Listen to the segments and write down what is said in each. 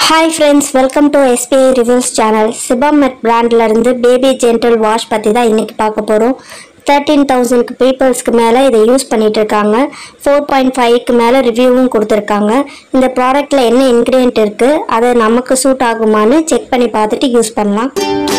hi friends welcome to SBI reviews channel Sebamed இருந்து baby gentle wash பற்றி தான் இன்றைக்கி பார்க்க போகிறோம் தேர்ட்டீன் தௌசண்ட்க்கு பீப்புள்ஸ்க்கு மேலே இதை யூஸ் பண்ணிட்டு இருக்காங்க ஃபோர் பாயிண்ட் ஃபைவ்க்கு மேலே ரிவ்யூவும் கொடுத்துருக்காங்க இந்த ப்ராடக்ட்டில் என்ன இன்க்ரீடியன்ட் இருக்குது அதை நமக்கு சூட் ஆகுமான்னு செக் பண்ணி பார்த்துட்டு யூஸ் பண்ணலாம்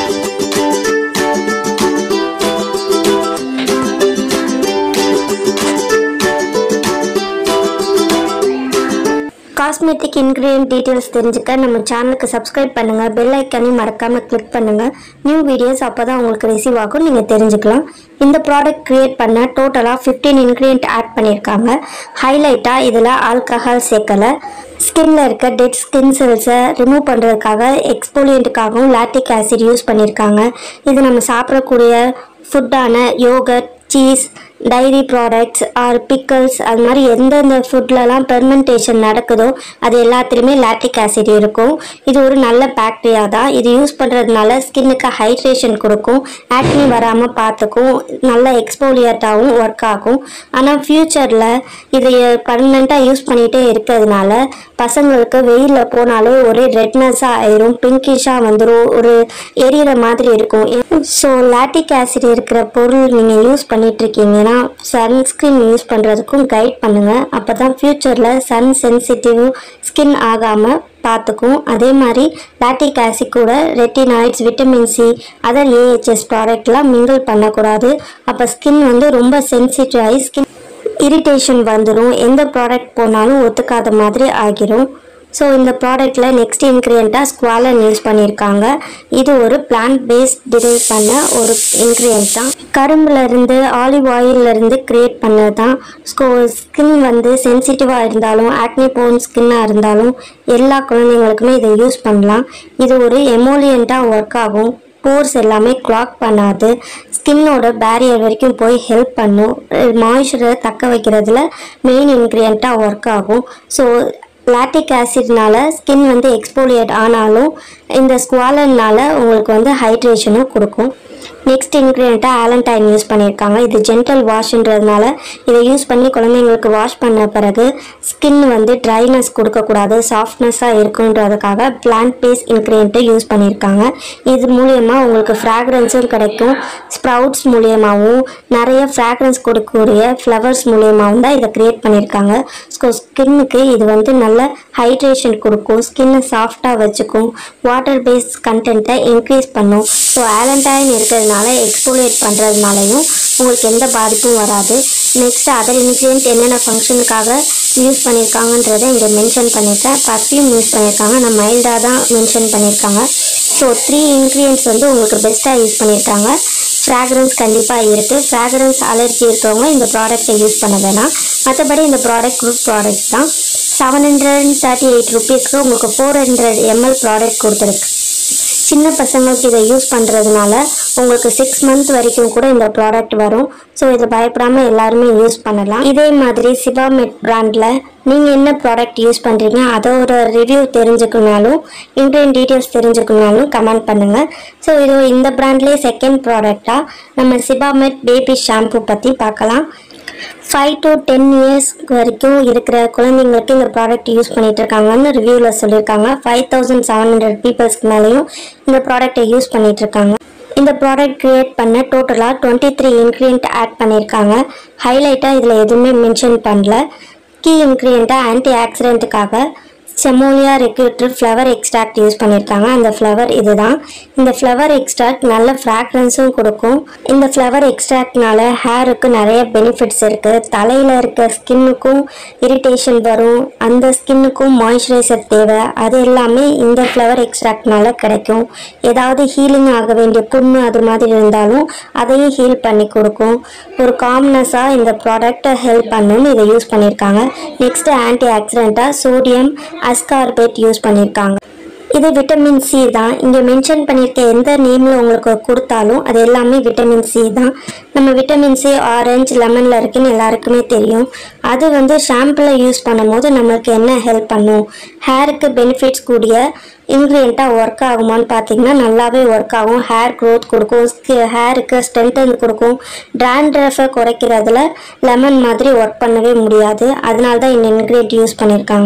காஸ்மெட்டிக் இன்க்ரீடியன்ட் டீட்டெயில்ஸ் தெரிஞ்சுக்க நம்ம சேனலுக்கு சப்ஸ்கிரைப் பண்ணுங்கள் பெல் ஐக்கானையும் மறக்காமல் கிளிக் பண்ணுங்கள் நியூ வீடியோஸ் அப்போ தான் உங்களுக்கு ரிசீவ் ஆகும் நீங்கள் தெரிஞ்சுக்கலாம் இந்த ப்ராடக்ட் க்ரியேட் பண்ண டோட்டலாக ஃபிஃப்டீன் இன்க்ரீடியன்ட் ஆட் பண்ணியிருக்காங்க ஹைலைட்டாக இதில் ஆல்கஹால் சேர்க்கலை ஸ்கின்ல இருக்க டெட் ஸ்கின் செல்ஸை ரிமூவ் பண்ணுறதுக்காக எக்ஸ்போலியண்ட்டுக்காகவும் லாக்டிக் ஆசிட் யூஸ் பண்ணியிருக்காங்க இது நம்ம சாப்பிடக்கூடிய ஃபுட்டான yogurt cheese dairy products or pickles அது மாதிரி எந்தெந்த ஃபுட்லலாம் பெர்மெண்டேஷன் நடக்குதோ அது எல்லாத்துலேயுமே லாக்டிக் ஆசிட் இருக்கும் இது ஒரு நல்ல பாக்டீரியா தான் இது யூஸ் பண்ணுறதுனால ஸ்கின்னுக்கு ஹைட்ரேஷன் கொடுக்கும் ஆக்னி வராமல் பார்த்துக்கும் நல்ல எக்ஸ்போலியட்டாகவும் ஒர்க் ஆகும் ஆனால் ஃப்யூச்சரில் இதை பர்மனெண்ட்டாக யூஸ் பண்ணிகிட்டே இருக்கிறதுனால பசங்களுக்கு வெயிலில் போனாலே ஒரே ரெட்னஸாக ஆயிரும் பிங்கிஷாக வந்துடும் ஒரு எரியிற மாதிரி இருக்கும் ஸோ லாக்டிக் ஆசிட் இருக்கிற பொருள் நீங்கள் யூஸ் பண்ணிட்டு இருக்கீங்கன்னா சன்ஸ்கிரீன் யூஸ் பண்ணுறதுக்கும் கைட் பண்ணுங்கள் அப்போ தான் ஃப்யூச்சரில் சன் சென்சிட்டிவ் ஸ்கின் ஆகாமல் பார்த்துக்கும் அதே மாதிரி லாக்டிக் ஆசிட் கூட retinoids vitamin C other AHAs ப்ராடக்ட்லாம் மிங்கிள் பண்ணக்கூடாது அப்போ ஸ்கின் வந்து ரொம்ப சென்சிட்டிவ் ஆகி ஸ்கின் இரிட்டேஷன் வந்துடும் எந்த ப்ராடக்ட் போனாலும் ஒத்துக்காத மாதிரி ஆகிரும் ஸோ இந்த ப்ராடக்டில் நெக்ஸ்ட் இன்க்ரீடியண்ட்டாக ஸ்குவாலன் யூஸ் பண்ணியிருக்காங்க இது ஒரு பிளான்ட் பேஸ்ட் டிரைவ் பண்ண ஒரு இன்க்ரீடியன்ட் தான் கரும்புல இருந்து ஆலிவ் ஆயில்ல இருந்து கிரியேட் பண்ணது தான் ஸ்கோ ஸ்கின் வந்து சென்சிட்டிவாக இருந்தாலும் ஆக்னி போன் ஸ்கின்னாக இருந்தாலும் எல்லா குழந்தைங்களுக்குமே இதை யூஸ் பண்ணலாம் இது ஒரு எமோலியண்ட்டாக ஒர்க் ஆகும் போர்ஸ் எல்லாமே கிளாக் பண்ணாது ஸ்கின்னோட பேரியர் வரைக்கும் போய் ஹெல்ப் பண்ணும் மாய்ஸ்சரை தக்க வைக்கிறதுல மெயின் இன்க்ரீடியண்ட்டாக ஒர்க் ஆகும் ஸோ லாக்டிக் ஆசிட்னால ஸ்கின் வந்து எக்ஸ்போலியேட் ஆனாலும் இந்த ஸ்குவாலன்னால உங்களுக்கு வந்து ஹைட்ரேஷனும் கொடுக்கும் நெக்ஸ்ட் இன்க்ரீடியண்ட்டாக ஆலன்டைன் யூஸ் பண்ணியிருக்காங்க இது ஜென்டல் வாஷ்ன்றதுனால இதை யூஸ் பண்ணி குழந்தைங்களுக்கு வாஷ் பண்ண பிறகு ஸ்கின் வந்து ட்ரைனஸ் கொடுக்கக்கூடாது சாஃப்ட்னஸாக இருக்குன்றதுக்காக பிளான்ட் பேஸ்ட் இன்க்ரீடியண்ட்டை யூஸ் பண்ணியிருக்காங்க இது மூலியமாக உங்களுக்கு ஃப்ராக்ரன்ஸும் கிடைக்கும் ஸ்ப்ரவுட்ஸ் மூலியமாகவும் நிறைய ஃப்ராக்ரன்ஸ் கொடுக்கக்கூடிய ஃப்ளவர்ஸ் மூலியமாகவும் தான் இதை க்ரியேட் பண்ணியிருக்காங்க ஸோ ஸ்கின்னுக்கு இது வந்து நல்ல ஹைட்ரேஷன் கொடுக்கும் ஸ்கின்னை சாஃப்டாக வச்சுக்கும் வாட்டர் பேஸ்ட் கண்டென்ட்டை இன்க்ரீஸ் பண்ணும் ஸோ ஆலண்டைன் இருக்கிறதுனால எக்ஸ்போலேட் பண்ணுறதுனாலையும் உங்களுக்கு எந்த பாதிப்பும் வராது நெக்ஸ்ட் அதர் இன்க்ரீடியன்ட் என்னென்ன ஃபங்க்ஷனுக்காக யூஸ் பண்ணியிருக்காங்கன்றதை இங்கே மென்ஷன் பண்ணியிருக்கேன் பர்ஃப்யூம் யூஸ் பண்ணியிருக்காங்க நான் மைல்டாக தான் மென்ஷன் பண்ணியிருக்காங்க ஸோ த்ரீ இன்க்ரீடியன்ட்ஸ் வந்து உங்களுக்கு பெஸ்ட்டாக யூஸ் பண்ணியிருக்காங்க ஃப்ராக்ரன்ஸ் கண்டிப்பாக இருக்குது ஃப்ராக்ரன்ஸ் அலர்ஜி இருக்கவங்க இந்த ப்ராடக்ட்டை யூஸ் பண்ண வேணாம் மற்றபடி இந்த ப்ராடக்ட் குட் ப்ராடக்ட் தான் செவன் ஹண்ட்ரட் தேர்ட்டி எயிட் ருபீஸ்க்கு உங்களுக்கு ஃபோர் ஹண்ட்ரட் எம்எல் ப்ராடக்ட் கொடுத்துருக்கு சின்ன பசங்களுக்கு இதை யூஸ் பண்ணுறதுனால உங்களுக்கு சிக்ஸ் மந்த் வரைக்கும் கூட இந்த ப்ராடக்ட் வரும் ஸோ இதை பயப்படாமல் எல்லாருமே யூஸ் பண்ணலாம் இதே மாதிரி சிவாமெட் பிராண்டில் நீங்கள் என்ன ப்ராடக்ட் யூஸ் பண்ணுறீங்க அதோட ரிவ்யூ தெரிஞ்சுக்கணுனாலும் இன்க்ரீடியன் டீட்டெயில்ஸ் தெரிஞ்சுக்கணுனாலும் கமெண்ட் பண்ணுங்கள் ஸோ இது இந்த பிராண்ட்லேயே செகண்ட் ப்ராடக்டாக நம்ம சிபாமெட் பேபி ஷாம்பு பற்றி பார்க்கலாம் ஃபைவ் டு டென் இயர்ஸ் வரைக்கும் இருக்கிற குழந்தைங்களுக்கு இந்த ப்ராடக்ட் யூஸ் பண்ணிட்டு இருக்காங்கன்னு ரிவ்யூவில் சொல்லியிருக்காங்க ஃபைவ் தௌசண்ட் செவன் ஹண்ட்ரட் பீப்புள்ஸ்க்கு மேலேயும் இந்த ப்ராடக்ட்டை யூஸ் பண்ணிட்டு இருக்காங்க இந்த ப்ராடக்ட் கிரியேட் பண்ண டோட்டலாக டுவெண்ட்டி த்ரீ இன்க்ரீடியன்ட் ஆட் பண்ணியிருக்காங்க ஹைலைட்டாக இதில் எதுவுமே மென்ஷன் பண்ணல கீ இன்க்ரீடியண்ட்டாக ஆன்டி ஆக்சிடென்ட்டுக்காக செமோலியா ரெக்யூட்டர் ஃப்ளவர் எக்ஸ்ட்ராக்ட் யூஸ் பண்ணியிருக்காங்க அந்த ஃப்ளவர் இதுதான் இந்த ஃப்ளவர் எக்ஸ்ட்ராக்ட் நல்ல ஃப்ராக்ரன்ஸும் கொடுக்கும் இந்த ஃப்ளவர் எக்ஸ்ட்ராக்ட்னால ஹேருக்கு நிறைய பெனிஃபிட்ஸ் இருக்குது தலையில் இருக்க ஸ்கின்னுக்கும் இரிட்டேஷன் வரும் அந்த ஸ்கின்னுக்கும் மாய்ஸ்சரைசர் தேவை அது எல்லாமே இந்த ஃப்ளவர் எக்ஸ்ட்ராக்ட்னால கிடைக்கும் ஏதாவது ஹீலிங் ஆக வேண்டிய புண்ணு அது மாதிரி இருந்தாலும் அதையும் ஹீல் பண்ணி கொடுக்கும் ஒரு காம்னஸாக இந்த ப்ராடக்ட்டை ஹெல்ப் பண்ணுன்னு இதை யூஸ் பண்ணியிருக்காங்க நெக்ஸ்ட் ஆன்டி ஆக்சிடென்ட்டாக சோடியம் அஸ்கார்பேட் யூஸ் பண்ணியிருக்காங்க இது விட்டமின் சி தான் இங்கே மென்ஷன் பண்ணியிருக்க எந்த நேமில் உங்களுக்கு கொடுத்தாலும் அது எல்லாமே விட்டமின் சி தான் நம்ம விட்டமின் சி ஆரஞ்சு லெமனில் இருக்குன்னு எல்லாருக்குமே தெரியும் அது வந்து ஷாம்பில் யூஸ் பண்ணும்போது நம்மளுக்கு என்ன ஹெல்ப் பண்ணும் ஹேருக்கு பெனிஃபிட்ஸ் கூடிய இன்க்ரீடியண்ட்டாக ஒர்க் ஆகுமான்னு பார்த்தீங்கன்னா நல்லாவே ஒர்க் ஆகும் ஹேர் க்ரோத் கொடுக்கும் ஹேருக்கு ஸ்ட்ரென்த்தன் கொடுக்கும் ட்ராண்ட்ரஃபை குறைக்கிறதுல லெமன் மாதிரி ஒர்க் பண்ணவே முடியாது அதனால தான் இந்த இன்க்ரீடியன்ட் யூஸ் பண்ணியிருக்காங்க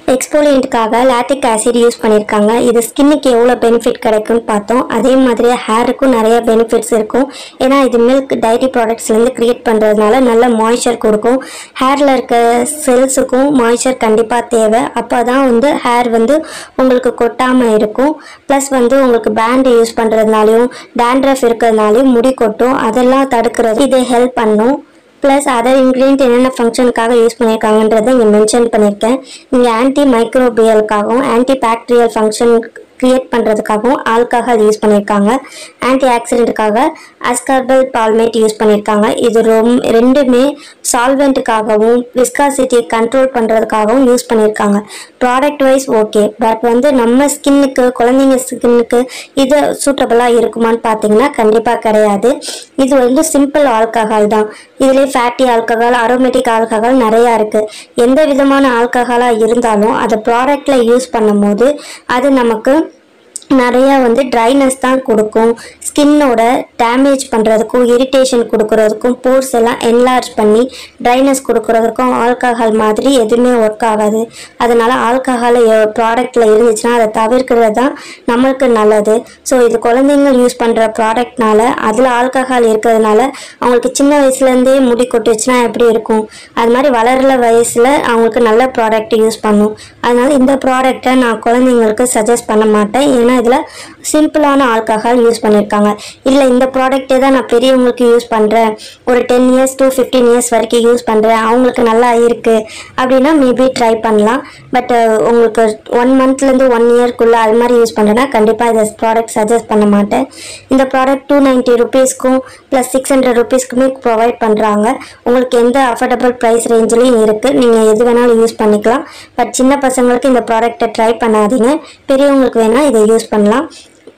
எக்ஸ்போலியண்ட்டுக்காக லாட்டிக் ஆசிட் யூஸ் பண்ணியிருக்காங்க இது ஸ்கின்னுக்கு எவ்வளோ பெனிஃபிட் கிடைக்கும்னு பார்த்தோம் அதே மாதிரி ஹேருக்கும் நிறைய பெனிஃபிட்ஸ் இருக்கும் ஏன்னா இது மில்க் டைரி ப்ராடக்ட்ஸ்லேருந்து க்ரியேட் பண்ணுறதுனால நல்ல மாய்ஸ்சர் கொடுக்கும் ஹேரில் இருக்க செல்ஸுக்கும் மாய்ஸ்சர் கண்டிப்பாக தேவை அப்போ தான் வந்து ஹேர் வந்து உங்களுக்கு கொட்டாமல் இருக்கும் ப்ளஸ் வந்து உங்களுக்கு பேண்ட் யூஸ் பண்ணுறதுனாலையும் டேண்ட்ரஃப் இருக்கிறதுனாலையும் முடி கொட்டும் அதெல்லாம் தடுக்கிறது இது ஹெல்ப் பண்ணும் ப்ளஸ் அதர் இன்க்ரீடியன்ட் என்னென்ன ஃபங்க்ஷனுக்காக யூஸ் பண்ணியிருக்காங்கன்றதை இங்கே மென்ஷன் பண்ணியிருக்கேன் இங்கே ஆன்டி மைக்ரோபியலுக்காகவும் ஆன்டி பாக்டீரியல் ஃபங்க்ஷன் கிரியேட் பண்ணுறதுக்காகவும் ஆல்கஹால் யூஸ் பண்ணியிருக்காங்க ஆன்டி ஆக்சிடென்ட்டுக்காக அஸ்கார்பல் பால்மேட் யூஸ் பண்ணியிருக்காங்க இது ரொம் ரெண்டுமே சால்வெண்ட்டுக்காகவும் விஸ்காசிட்டியை கண்ட்ரோல் பண்ணுறதுக்காகவும் யூஸ் பண்ணியிருக்காங்க ப்ராடக்ட் வைஸ் ஓகே பட் வந்து நம்ம ஸ்கின்னுக்கு குழந்தைங்க ஸ்கின்னுக்கு இது சூட்டபுளாக இருக்குமான்னு பார்த்தீங்கன்னா கண்டிப்பாக கிடையாது இது வந்து சிம்பிள் ஆல்கஹால் தான் இதுலேயே ஃபேட்டி ஆல்கஹால் அரோமேட்டிக் ஆல்கஹால் நிறையா இருக்குது எந்த விதமான ஆல்கஹாலாக இருந்தாலும் அதை ப்ராடக்டில் யூஸ் பண்ணும்போது அது நமக்கு நிறையா வந்து ட்ரைனஸ் தான் கொடுக்கும் ஸ்கின்னோட டேமேஜ் பண்ணுறதுக்கும் இரிட்டேஷன் கொடுக்கறதுக்கும் போர்ஸ் எல்லாம் என்லார்ஜ் பண்ணி ட்ரைனஸ் கொடுக்கறதுக்கும் ஆல்கஹால் மாதிரி எதுவுமே ஒர்க் ஆகாது அதனால் ஆல்கஹால் ப்ராடக்டில் இருந்துச்சுன்னா அதை தவிர்க்கிறது தான் நம்மளுக்கு நல்லது ஸோ இது குழந்தைங்க யூஸ் பண்ணுற ப்ராடக்ட்னால அதில் ஆல்கஹால் இருக்கிறதுனால அவங்களுக்கு சின்ன வயசுலேருந்தே முடி கொட்டுச்சுன்னா எப்படி இருக்கும் அது மாதிரி வளர்ற வயசில் அவங்களுக்கு நல்ல ப்ராடக்ட் யூஸ் பண்ணும் அதனால இந்த ப்ராடக்டை நான் குழந்தைங்களுக்கு சஜஸ்ட் பண்ண மாட்டேன் ஏன்னா இதில் சிம்பிளான ஆல்கஹால் யூஸ் பண்ணியிருக்காங்க இல்லை இந்த ப்ராடக்ட்டே தான் நான் பெரியவங்களுக்கு யூஸ் பண்ணுறேன் ஒரு ten years to fifteen years வரைக்கும் யூஸ் பண்ணுறேன் அவங்களுக்கு நல்லா இருக்குது அப்படின்னா மேபி ட்ரை பண்ணலாம் பட் உங்களுக்கு ஒன் மந்த்லேருந்து ஒன் இயர்க்குள்ளே அது மாதிரி யூஸ் பண்ணுறேன்னா கண்டிப்பாக இந்த ப்ராடக்ட் சஜஸ்ட் பண்ண மாட்டேன் இந்த ப்ராடக்ட் டூ நைன்ட்டி ருபீஸ்க்கும் ப்ளஸ் சிக்ஸ் ஹண்ட்ரட் ருபீஸ்க்குமே ப்ரொவைட் பண்ணுறாங்க உங்களுக்கு எந்த அஃபோர்டபுள் ப்ரைஸ் ரேஞ்சிலையும் இருக்குது நீங்கள் எது வேணாலும் யூஸ் பண்ணிக்கலாம் பட் சின்ன பசங்களுக்கு இந்த ப்ராடக்ட்டை ட்ரை பண்ணாதீங்க பெரியவங்களுக்கு வேணால் இதை யூஸ் பண்ணலாம்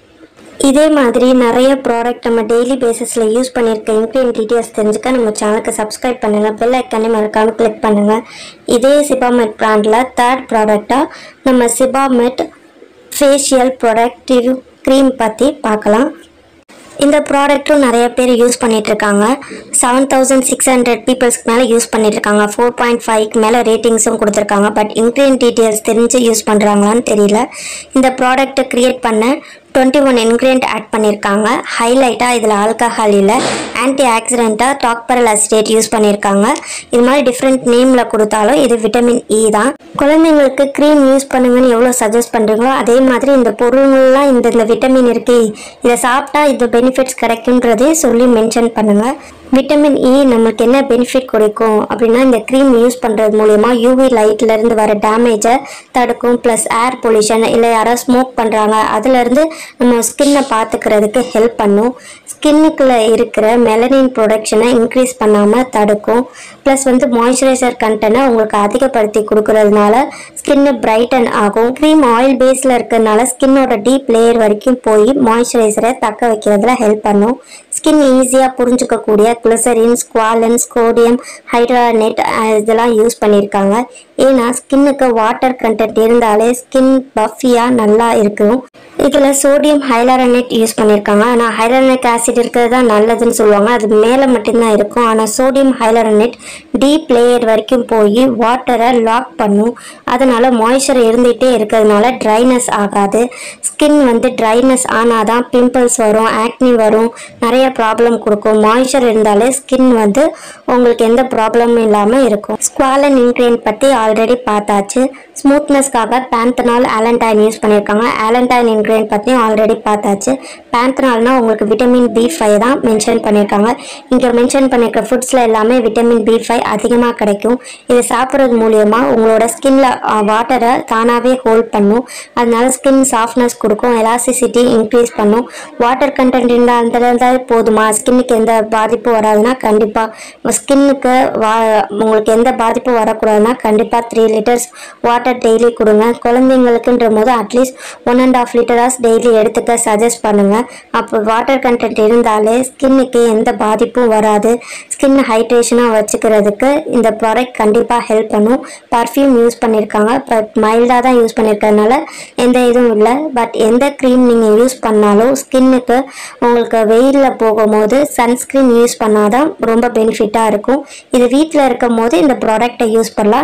இதே மாதிரி நிறைய ப்ராடக்ட் நம்ம டெய்லி பேசிஸில் யூஸ் பண்ணியிருக்க இன்க்ரீடியன் டீட்டெயில்ஸ் தெரிஞ்சுக்க நம்ம சேனலுக்கு சப்ஸ்கிரைப் பண்ணுங்கள் பெல் ஐக்கானே மறக்காமல் கிளிக் பண்ணுங்கள் இதே சிபாமெட் பிராண்டில் தேர்ட் ப்ராடக்டாக நம்ம சிபாமெட் ஃபேஷியல் ப்ரொடக்டிவ் க்ரீம் பற்றி பார்க்கலாம் இந்த ப்ராடக்ட்டும் நிறைய பேர் யூஸ் பண்ணிட்டு இருக்காங்க செவன் தௌசண்ட் சிக்ஸ் ஹண்ட்ரட் பீப்புள்ஸ்க்கு மேலே யூஸ் பண்ணிட்டு இருக்காங்க ஃபோர் பாயிண்ட் ஃபைவ்க்கு மேலே ரேட்டிங்ஸும் கொடுத்துருக்காங்க பட் இன்க்ரீடியன் டீட்டெயில்ஸ் தெரிஞ்சு யூஸ் பண்ணுறாங்களான்னு தெரியல இந்த ப்ராடக்ட்டை க்ரியேட் பண்ண டுவெண்ட்டி ஒன் இன்க்ரீடியன்ட் ஆட் பண்ணியிருக்காங்க ஹைலைட்டாக இதில் ஆல்கஹால் இல்லை ஆன்டி ஆக்சிடெண்ட்டாக டாக்பரல் அசிடேட் யூஸ் பண்ணியிருக்காங்க இது மாதிரி டிஃப்ரெண்ட் நேமில் கொடுத்தாலும் இது விட்டமின் இ தான் குழந்தைங்களுக்கு க்ரீம் யூஸ் பண்ணுங்கன்னு எவ்வளோ சஜஸ்ட் பண்ணுறீங்களோ அதே மாதிரி இந்த பொருள்லாம் இந்த இந்த விட்டமின் இருக்கு இதை சாப்பிட்டா இந்த பெனிஃபிட்ஸ் கிடைக்குன்றதே சொல்லி மென்ஷன் பண்ணுங்கள் விட்டமின் இ நமக்கு என்ன பெனிஃபிட் கொடுக்கும் அப்படின்னா இந்த க்ரீம் யூஸ் பண்ணுறது மூலயமா யூவி லைட்லேருந்து வர டேமேஜை தடுக்கும் ப்ளஸ் ஏர் பொல்யூஷன் இல்லை யாராவது ஸ்மோக் பண்ணுறாங்க அதுலேருந்து நம்ம ஸ்கின்னை பார்த்துக்கிறதுக்கு ஹெல்ப் பண்ணும் ஸ்கின்னுக்குள்ளே இருக்கிற மெலனின் ப்ரொடக்ஷனை இன்க்ரீஸ் பண்ணாமல் தடுக்கும் ப்ளஸ் வந்து மாய்ஸ்சரைசர் கண்டென்ட்டை உங்களுக்கு அதிகப்படுத்தி கொடுக்கறதுனால ஸ்கின்னு பிரைட்டன் ஆகும் க்ரீம் ஆயில் பேஸில் இருக்கிறதுனால ஸ்கின்னோட டீப் லேயர் வரைக்கும் போய் மாய்ஸ்சரைசரை தக்க வைக்கிறதுல ஹெல்ப் பண்ணும் ஸ்கின் ஈஸியாக புரிஞ்சுக்கக்கூடிய கிளிசரின் ஸ்குவாலன் ஸ்கோடியம் ஹைட்ரானெட் இதெல்லாம் யூஸ் பண்ணியிருக்காங்க ஏன்னா ஸ்கின்னுக்கு வாட்டர் கண்டென்ட் இருந்தாலே ஸ்கின் பஃபியாக நல்லா இருக்கும் இதில் சோடியம் ஹைலரனேட் யூஸ் பண்ணியிருக்காங்க ஆனால் ஹைலரனிக் ஆசிட் இருக்கிறது தான் நல்லதுன்னு சொல்லுவாங்க அது மேலே மட்டும்தான் இருக்கும் ஆனால் சோடியம் ஹைலரனேட் டீப் லேயர் வரைக்கும் போய் வாட்டரை லாக் பண்ணும் அதனால மாய்ஸ்சர் இருந்துகிட்டே இருக்கிறதுனால ட்ரைனஸ் ஆகாது ஸ்கின் வந்து ட்ரைனஸ் ஆனால் தான் பிம்பிள்ஸ் வரும் ஆக்னி வரும் நிறைய ப்ராப்ளம் கொடுக்கும் மாய்ஸ்சர் இருந்தாலே ஸ்கின் வந்து உங்களுக்கு எந்த ப்ராப்ளமும் இல்லாமல் இருக்கும் ஸ்குவாலன் இன்க்ரீடியன்ட் பற்றி ஆல்ரெடி பார்த்தாச்சு ஸ்மூத்னஸ்க்காக பேந்தனால் ஆலன்டைன் யூஸ் பண்ணியிருக்காங்க ஆலன்டைன் இன்க்ரீடியன்ட் பற்றியும் ஆல்ரெடி பார்த்தாச்சு பேந்தனால்னா உங்களுக்கு விட்டமின் பி ஃபைவ் தான் மென்ஷன் பண்ணியிருக்காங்க இங்கே மென்ஷன் பண்ணியிருக்க ஃபுட்ஸில் எல்லாமே விட்டமின் பி ஃபைவ் அதிகமாக கிடைக்கும் இது சாப்பிட்றது மூலியமா உங்களோட ஸ்கின்ல வாட்டரை தானாகவே ஹோல்ட் பண்ணும் அதனால ஸ்கின் சாஃப்ட்னஸ் கொடுக்கும் எலாஸ்டிசிட்டி இன்க்ரீஸ் பண்ணும் வாட்டர் கண்டென்ட் இருந்தால் போதுமா ஸ்கின்னுக்கு எந்த பாதிப்பும் வராதுன்னா கண்டிப்பாக ஸ்கின்னுக்கு வா உங்களுக்கு எந்த பாதிப்பும் வரக்கூடாதுன்னா கண்டிப்பாக த்ரீ லிட்டர்ஸ் வாட்டர் டெய்லி கொடுங்க குழந்தைங்களுக்குன்ற போது at least one and half litres daily எடுத்துக்க சஜஸ்ட் பண்ணுங்க அப்போ வாட்டர் கண்டென்ட் இருந்தாலே ஸ்கின்னுக்கு எந்த பாதிப்பும் வராது ஸ்கின் ஹைட்ரேஷனாக வச்சுக்கிறதுக்கு இந்த ப்ராடக்ட் கண்டிப்பாக ஹெல்ப் பண்ணும் பர்ஃப்யூம் யூஸ் பண்ணியிருக்காங்க பட் மைல்டாக தான் யூஸ் பண்ணியிருக்கறதுனால எந்த இதுவும் இல்லை பட் எந்த க்ரீம் நீங்கள் யூஸ் பண்ணாலும் ஸ்கின்னுக்கு உங்களுக்கு வெயிலில் போகும்போது சன்ஸ்க்ரீன் யூஸ் பண்ணாதான் ரொம்ப பெனிஃபிட்டாக இருக்கும் இது வீட்டில் இருக்கும் போது இந்த ப்ராடக்டை யூஸ் பண்ணலாம் நல்லாவே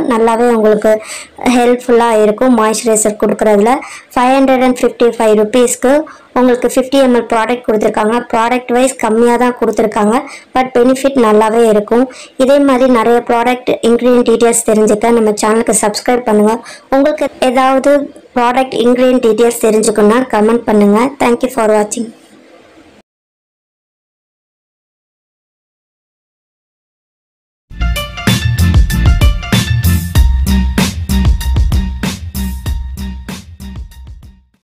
நல்லாவே உங்களுக்கு ஹெல்ப்ஃபுல்லாக இருக்கும் மாய்ஸ்சரைசர் கொடுக்குறதுல five hundred and fifty five ருபீஸ்க்கு உங்களுக்கு ஃபிஃப்டி எம்எல் ப்ராடக்ட் கொடுத்துருக்காங்க ப்ராடக்ட் வைஸ் கம்மியாக தான் கொடுத்துருக்காங்க பட் பெனிஃபிட் நல்லாவே இருக்கும் இதே மாதிரி நிறைய ப்ராடக்ட் இன்க்ரீடியன்ட் டீட்டெயில்ஸ் தெரிஞ்சுக்க நம்ம சேனலுக்கு சப்ஸ்கிரைப் பண்ணுங்கள் உங்களுக்கு ஏதாவது ப்ராடக்ட் இன்க்ரீடியன்ட் டீட்டெயில்ஸ் தெரிஞ்சுக்கணுன்னா கமெண்ட் பண்ணுங்கள் தேங்க்யூ ஃபார் வாட்சிங்